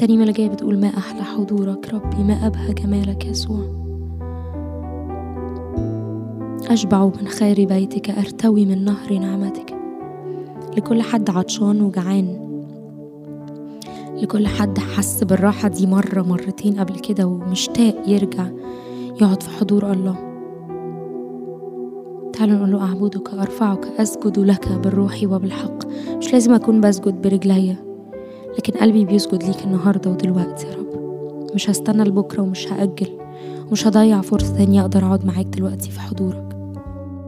الترنيمة اللي جاية بتقول ما أحلى حضورك ربي ما أبهى جمالك يسوع أشبع من خير بيتك أرتوي من نهر نعمتك لكل حد عطشان وجعان لكل حد حس بالراحة دي مرة مرتين قبل كده ومشتاق يرجع يقعد في حضور الله تعالوا نقول له أعبدك أرفعك أسجد لك بالروح وبالحق مش لازم أكون بسجد برجليا لكن قلبي بيسجد ليك النهاردة ودلوقتي يا رب مش هستنى لبكرة ومش هأجل ومش هضيع فرصة تانية أقدر أقعد معاك دلوقتي في حضورك